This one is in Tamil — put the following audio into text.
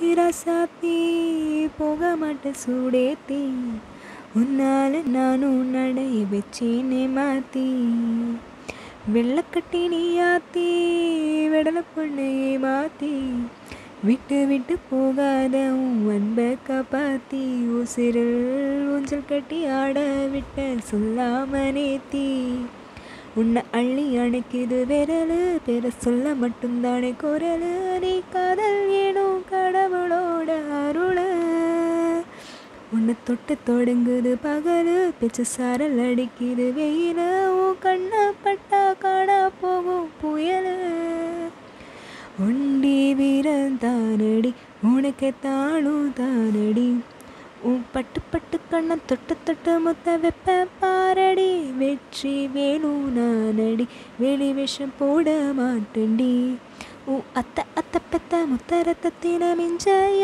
ராசாத்தி போக மாட்ட சூடேத்தி உன்னால நானும் நடை வச்சேனே மாத்தி வெள்ளக்கட்டி நீ ஆத்தி விடலை பொண்ணையே மாத்தி விட்டு விட்டு போகாத உன் அன்பை காப்பாத்தி உசிரில் ஊஞ்சல் கட்டி ஆட விட்ட சொல்லாம நேத்தி உன்னை அள்ளி அணைக்குது விரலு பெற சொல்ல மட்டும்தானே குரலு நீ காதல் ஏனோ கடவுளோட அருள உன்னை தொட்டு தொடங்குது பகலு பிச்சை சாரல் அடிக்குது வெயில உன் கண்ணை பட்டா காணா போகும் புயலு ஒண்டி வீரன் தானடி உனக்கு தானும் தானடி உன் பட்டு பட்டு கண்ணை தொட்டு தொட்டு முத்த வெப்ப பாரடி வெற்றி வேணும் நானடி வெளி விஷம் போட மாட்டேன்டி உன் அத்த அத்த பெத்த முத்த ரத்தத்தின மிஞ்ச